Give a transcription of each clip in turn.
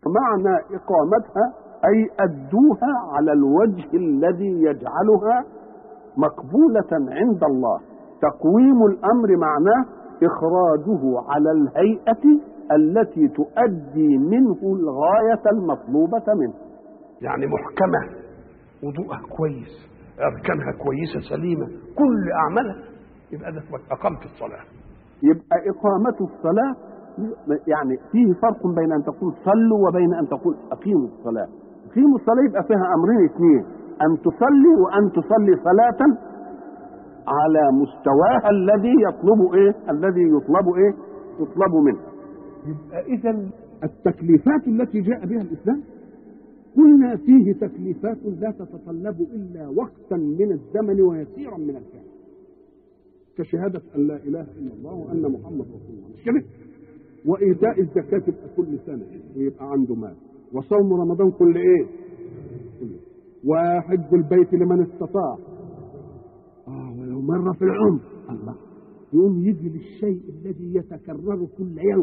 معنى إقامتها أي أدوها على الوجه الذي يجعلها مقبولة عند الله تقويم الأمر معناه إخراجه على الهيئة التي تؤدي منه الغاية المطلوبة منه يعني محكمة وضوءها كويس أركانها كويسة سليمة كل أعمالها يبقى ده أقامة الصلاة يبقى إقامة الصلاة يعني فيه فرق بين أن تقول صلوا وبين أن تقول أقيموا الصلاة أقيموا الصلاة يبقى فيها أمرين اثنين أن تصلي وأن تصلي صلاة على مستواها الذي يطلب إيه الذي يطلب إيه يطلب منه يبقى إذا التكليفات التي جاء بها الإسلام قلنا فيه تكليفات لا تتطلب إلا وقتا من الزمن ويسيرا من الفعل كشهادة أن لا إله إلا الله وأن محمد رسول الله مش كده؟ وإيتاء الزكاة تبقى كل سنة ويبقى عنده مال وصوم رمضان كل إيه؟ كل وحج البيت لمن استطاع آه ولو مرة في العمر الله يقوم يجي للشيء الذي يتكرر كل يوم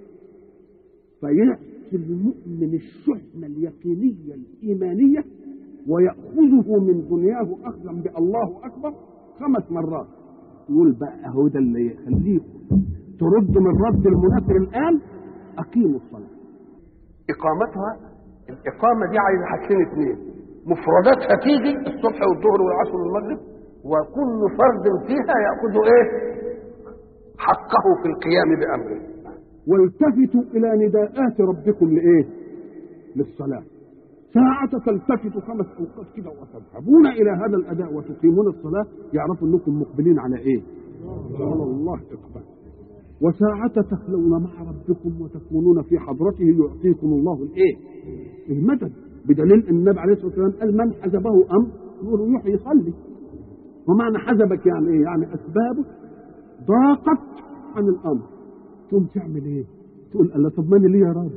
فيعطي المؤمن الشحنة اليقينية الإيمانية ويأخذه من دنياه أخذا بالله أكبر خمس مرات يقول بقى هو ده اللي يخليكم ترد من رد المنافر الآن أقيموا الصلاة إقامتها الإقامة دي عايزة حاجتين اثنين مفرداتها تيجي الصبح والظهر والعصر والمغرب وكل فرد فيها يأخذ إيه؟ حقه في القيام بأمره والتفتوا إلى نداءات ربكم لإيه؟ للصلاة ساعة تلتفتوا خمس أوقات كده وتذهبون إلى هذا الأداء وتقيمون الصلاة يعرفوا أنكم مقبلين على إيه؟ على الله إقبال وساعة تخلون مع ربكم وتكونون في حضرته يعطيكم الله الإيه؟ المدد بدليل أن النبي عليه الصلاة والسلام قال من حزبه أمر يقول يروح يصلي ومعنى حزبك يعني إيه؟ يعني أسبابه ضاقت عن الأمر تقوم تعمل إيه؟ تقول الله طب ماني ليه يا رب؟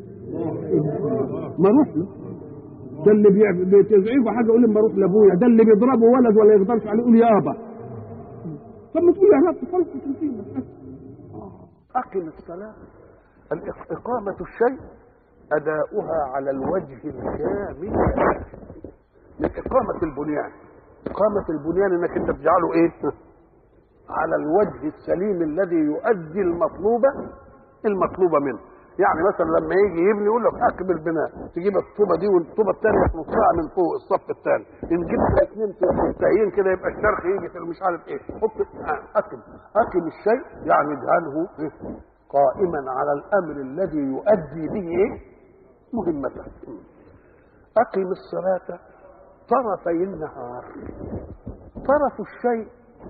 ما اروح له ده اللي بتزعجه حاجه يقول لما اروح لابويا ده اللي بيضربه ولد ولا يقدرش عليه يقول يابا طب ما تقول يا رب خلاص تنسينا أقم الصلاة إقامة الشيء أداؤها على الوجه الكامل من إقامة البنيان إقامة البنيان إنك أنت تجعله إيه؟ على الوجه السليم الذي يؤدي المطلوب المطلوب منه يعني مثلا لما يجي يبني يقول لك اكمل البناء تجيب الطوبه دي والطوبه الثانيه تنصها من فوق الصف الثاني ان جبت اثنين تايين كده يبقى الشرخ يجي في مش عارف ايه حط اكم اكم الشيء يعني اجعله إيه؟ قائما على الامر الذي يؤدي به ايه مهمته اقم الصلاه طرفي النهار طرف الشيء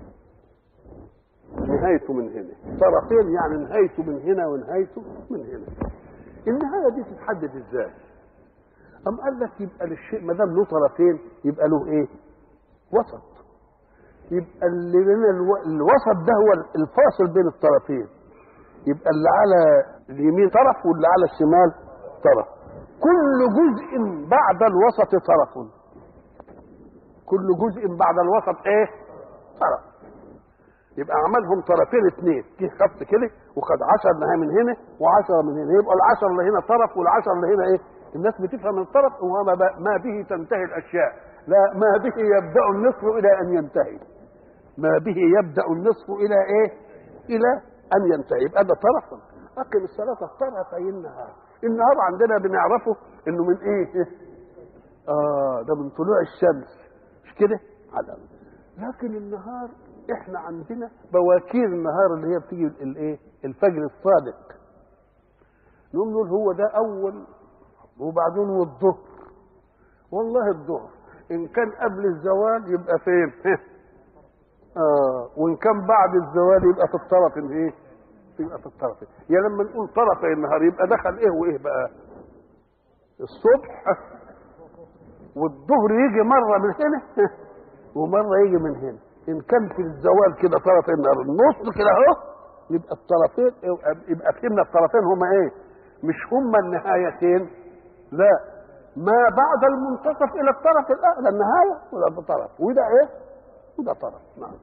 نهايته من هنا طرفين يعني نهايته من هنا ونهايته من هنا النهايه دي تتحدد ازاي ام قال لك يبقى للشيء ما دام له طرفين يبقى له ايه وسط يبقى اللي من الو... الوسط ده هو الفاصل بين الطرفين يبقى اللي على اليمين طرف واللي على الشمال طرف كل جزء بعد الوسط طرف كل جزء بعد الوسط ايه طرف يبقى عملهم طرفين اثنين جه خط كده وخد 10 نهايه من هنا و10 من هنا يبقى ال10 اللي هنا طرف وال10 اللي هنا ايه الناس بتفهم الطرف هو ما, ما به تنتهي الاشياء لا ما به يبدا النصف الى ان ينتهي ما به يبدا النصف الى ايه الى ان ينتهي يبقى ده طرف اقم الصلاه طرفي النهار النهار عندنا بنعرفه انه من ايه اه ده من طلوع الشمس مش كده على لكن النهار احنا عندنا بواكير النهار اللي هي بتيجي الايه الفجر الصادق نقوم نقول هو ده اول وبعدين والظهر والله الظهر ان كان قبل الزوال يبقى فين اه وان كان بعد الزوال يبقى في الطرف ايه يبقى في الطرف يا يعني لما نقول طرفي النهار يبقى دخل ايه وايه بقى الصبح والظهر يجي مره من هنا ومره يجي من هنا ان كان في الزوال كده طرف النهار النص كده اهو يبقى الطرفين يبقى فهمنا الطرفين هما ايه مش هما النهايتين لا ما بعد المنتصف الى الطرف الاعلى النهايه وده ده طرف وده ايه وده طرف نعم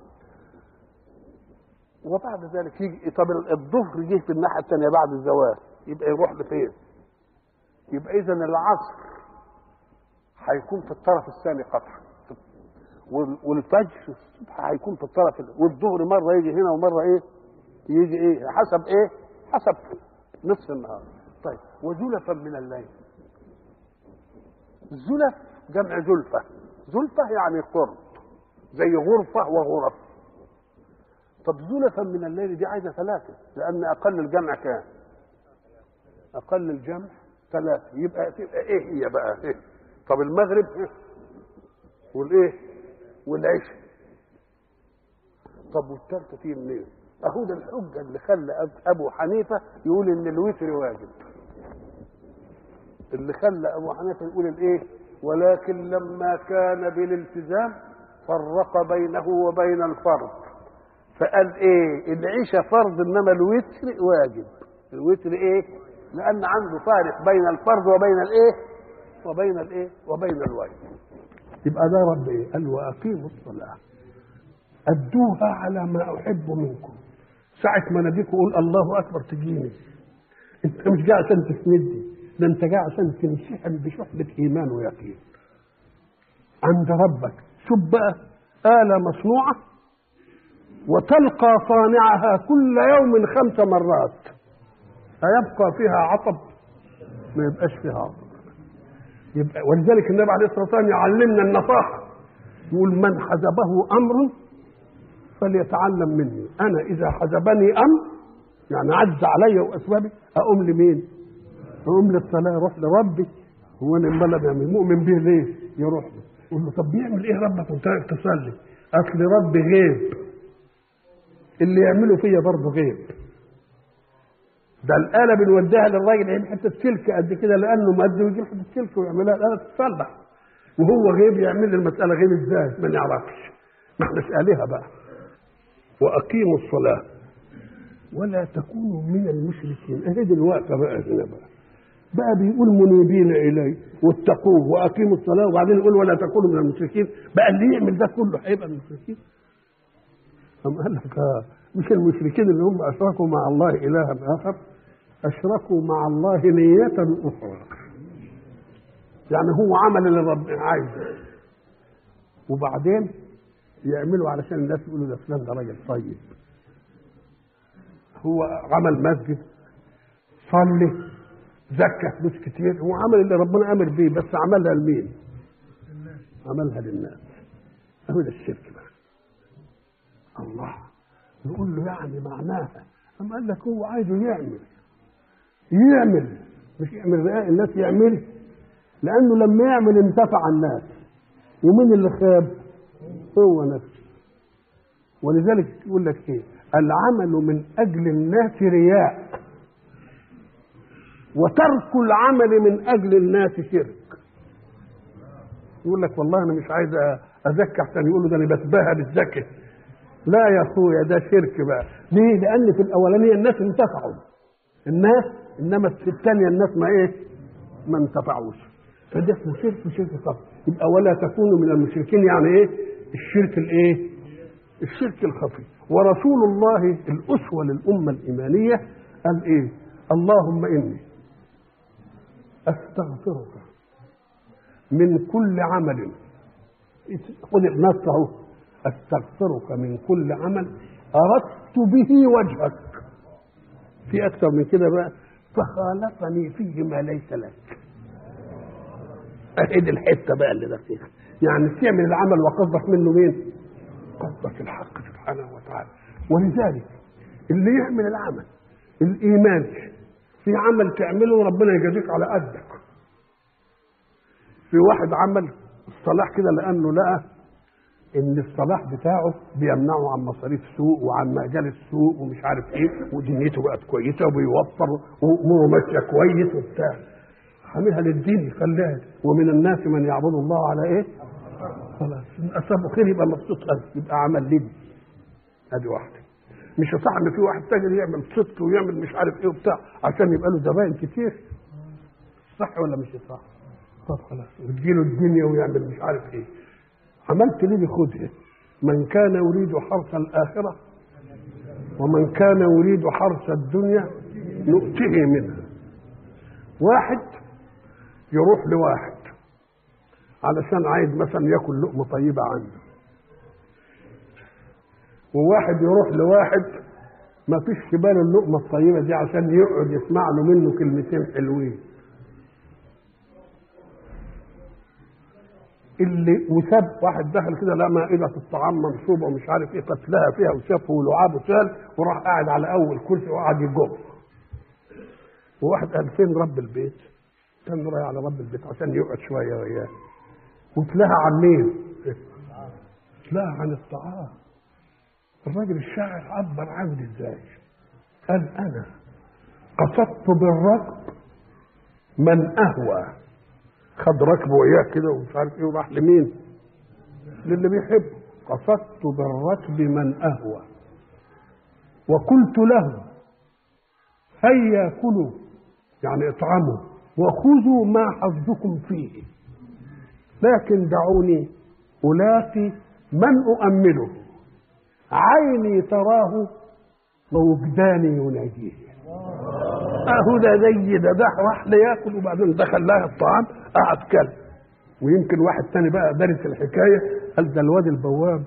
وبعد ذلك يجي طب الظهر جه في الناحيه الثانيه بعد الزوال يبقى يروح لفين يبقى اذا العصر هيكون في الطرف الثاني قطعا وال- والفجر الصبح هيكون في الطرف ال- والظهر مره يجي هنا ومره ايه يجي ايه حسب ايه حسب نصف النهار طيب وزلفا من الليل زلف جمع زلفة زلفة يعني قرب زي غرفة وغرف طب زلفا من الليل دي عايزة ثلاثة لأن أقل الجمع كام أقل الجمع ثلاثة يبقى تبقى إيه هي بقى إيه؟ طب المغرب إيه؟ والإيه والعشاء طب والثالثة تيجي منين؟ أهو ده الحجة اللي خلى أب- أبو حنيفة يقول إن الوتر واجب اللي خلى ابو حنيفه يقول الايه ولكن لما كان بالالتزام فرق بينه وبين الفرض فقال ايه العشاء فرض انما الوتر واجب الوتر ايه لان عنده فارق بين الفرض وبين الايه وبين الايه وبين الواجب يبقى ده رب ايه؟ قال واقيموا الصلاه ادوها على ما احب منكم ساعة ما ناديك وقول الله اكبر تجيني انت مش جاي عشان تسندني ده انت جاي عشان تنسحب بشحنة ايمان ويقين عند ربك شوف بقى آلة مصنوعة وتلقى صانعها كل يوم خمس مرات أيبقى فيها عطب؟ ما يبقاش فيها عطب يبقى ولذلك النبي عليه الصلاه والسلام يعلمنا النصاحه يقول من حزبه امر فليتعلم مني انا اذا حزبني امر يعني عز علي واسبابي اقوم لمين؟ اقوم للصلاه اروح لربي هو انا امال بيعمل مؤمن به ليه؟ يروح له يقول له طب بيعمل ايه ربك وانت واقف تصلي؟ اصل ربي غيب اللي يعمله فيا برضه غيب ده الآلة بنوديها للراجل يجيب حتة سلك قد كده لأنه مد ويجيب حتة سلك ويعملها الآلة تتصلح وهو غيب يعمل لي المسألة غيب ازاي؟ ما نعرفش ما احناش آلهة بقى وأقيموا الصلاة ولا تكونوا من المشركين اهي دي الوقفة بقى هنا بقى بقى بيقول منيبين إليه واتقوه وأقيموا الصلاة وبعدين يقول ولا تكونوا من المشركين بقى اللي يعمل ده كله هيبقى من المشركين أم قال لك آه، مش المشركين اللي هم أشركوا مع الله إلها آخر أشركوا مع الله نية أخرى يعني هو عمل اللي ربنا عايزه وبعدين يعملوا علشان الناس يقولوا ده فلان ده راجل طيب هو عمل مسجد صلي زكى فلوس كتير هو عمل اللي ربنا امر بيه بس عملها لمين؟ عملها للناس هو ده الشرك بقى الله نقول له يعني معناها أما قال لك هو عايزه يعمل يعمل مش يعمل رئاء الناس يعمل لأنه لما يعمل انتفع الناس ومين اللي خاب؟ هو نفسه ولذلك يقول لك ايه؟ العمل من أجل الناس رياء وترك العمل من أجل الناس شرك يقول لك والله أنا مش عايز أزكي عشان يقولوا ده أنا بتباهى بالزكاة لا يا اخويا ده شرك بقى ليه لان في الاولانيه الناس انتفعوا الناس انما في الثانيه الناس ما ايه ما انتفعوش فده اسمه شرك وشرك خفي يبقى ولا تكونوا من المشركين يعني ايه الشرك الايه الشرك الخفي ورسول الله الاسوه للامه الايمانيه قال ايه اللهم اني استغفرك من كل عمل خذ النص اهو استغفرك من كل عمل اردت به وجهك في اكثر من كده بقى فخالفني فيه ما ليس لك اهي دي الحته بقى اللي ده فيها يعني تعمل العمل وقصدك منه مين قصدك الحق سبحانه وتعالى ولذلك اللي يعمل العمل الايمان في عمل تعمله ربنا يجازيك على قدك في واحد عمل الصلاح كده لانه لقى ان الصلاح بتاعه بيمنعه عن مصاريف سوق وعن مجال السوق ومش عارف ايه ودنيته بقت كويسه وبيوفر واموره ماشيه كويس وبتاع عاملها للدين يخليها ومن الناس من يعبد الله على ايه؟ خلاص إن اصابه خير يبقى مبسوط قوي يبقى عمل لدي ادي واحده مش صح ان في واحد تاجر يعمل صدق ويعمل مش عارف ايه وبتاع عشان يبقى له زباين كتير صح ولا مش صح؟ طب خلاص وتجيله الدنيا ويعمل مش عارف ايه عملت ليه خذها من كان يريد حرث الآخرة ومن كان يريد حرث الدنيا نؤته منها واحد يروح لواحد علشان عايز مثلا ياكل لقمه طيبه عنده وواحد يروح لواحد ما فيش في باله اللقمه الطيبه دي عشان يقعد يسمع له منه كلمتين حلوين اللي وساب واحد دخل كده لقى مائدة الطعام منصوبة ومش عارف ايه قتلها فيها وشافه ولعابه شال وراح قاعد على أول كرسي وقعد يجر وواحد قال فين رب البيت؟ كان رايح على رب البيت عشان يقعد شوية وياه وتلاها عن مين؟ تلاها عن الطعام الراجل الشاعر عبر عني ازاي؟ قال أنا قصدت بالركب من أهوى خد ركبه وياه كده ومش عارف ايه وراح لمين؟ للي بيحبه قصدت بالركب من اهوى وقلت له هيا كلوا يعني اطعموا وخذوا ما حظكم فيه لكن دعوني ألاقي من أؤمله عيني تراه ووجداني يناديه اهو ده زي ده ده راح لياكل وبعدين دخل لها الطعام قعد كل ويمكن واحد تاني بقى دارس الحكايه قال ده الواد البواب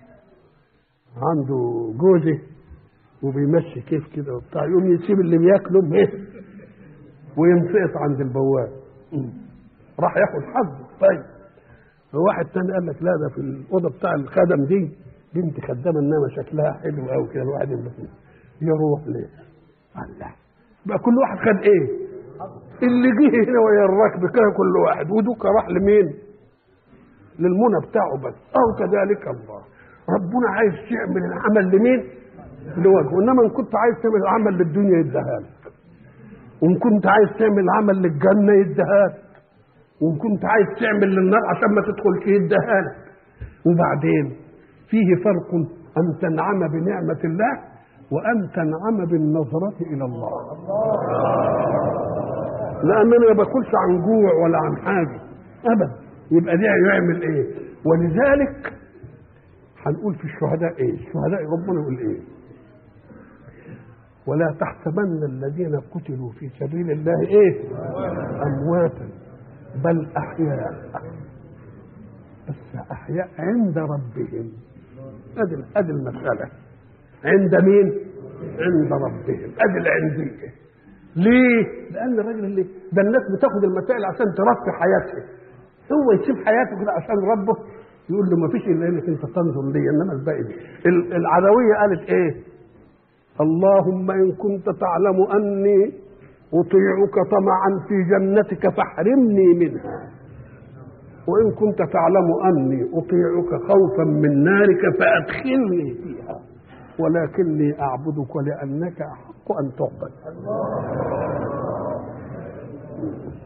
عنده جوزه وبيمشي كيف كده وبتاع يقوم يسيب اللي بياكله ايه وينسقط عند البواب راح ياخد حظه طيب واحد تاني قال لك لا ده في الاوضه بتاع الخدم دي بنت خدامه انما شكلها حلو قوي كده الواحد ينبسط يروح ليه؟ الله بقى كل واحد خد ايه اللي جه هنا ويا الركب كده كل واحد ودوك راح لمين للمنى بتاعه بس او كذلك الله ربنا عايز تعمل العمل لمين لوجهه انما ان كنت عايز تعمل العمل للدنيا يديها لك وان كنت عايز تعمل العمل للجنه يديها لك وان كنت عايز تعمل للنار عشان ما تدخلش يديها لك وبعدين فيه فرق ان تنعم بنعمه الله وأن تنعم بالنظرة إلى الله لأن أنا ما باكلش عن جوع ولا عن حاجة أبدا يبقى ده يعمل إيه ولذلك هنقول في الشهداء إيه الشهداء ربنا يقول إيه ولا تحسبن الذين قتلوا في سبيل الله إيه أمواتا بل أحياء بس أحياء عند ربهم أدي أدي المسألة عند مين؟ عند ربهم ادي العنديه ليه؟ لان الراجل اللي ده الناس بتاخد المسائل عشان ترفع حياتها هو يسيب حياته كده عشان ربه يقول له ما فيش الا انك انت تنظر لي انما الباقي دي العدويه قالت ايه؟ اللهم ان كنت تعلم اني اطيعك طمعا في جنتك فاحرمني منها وان كنت تعلم اني اطيعك خوفا من نارك فادخلني فيها ولكني أعبدك لأنك أحق أن تعبد